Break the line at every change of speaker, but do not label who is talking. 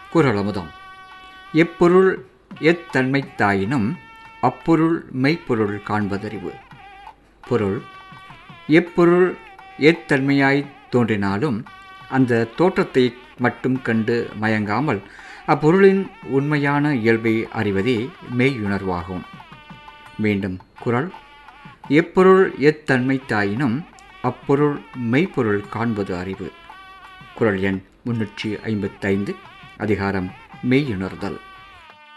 குரலமுதம் எப்பொருள் எத்தன்மைத்தாயினும் அப்பொருள் மெய்ப்பொருள் காண்பதறிவு பொருள் எப்பொருள் எத்தன்மையாய் தோன்றினாலும் அந்த தோற்றத்தை மட்டும் கண்டு மயங்காமல் அப்பொருளின் உண்மையான இயல்பை அறிவதே மெய்யுணர்வாகும் மீண்டும் குரல் எப்பொருள் எத்தன்மைத்தாயினும் அப்பொருள் மெய்ப்பொருள் காண்பது அறிவு குரல் எண் முன்னூற்றி ஐம்பத்தைந்து அதிகாரம் மெய்யுணர்தல்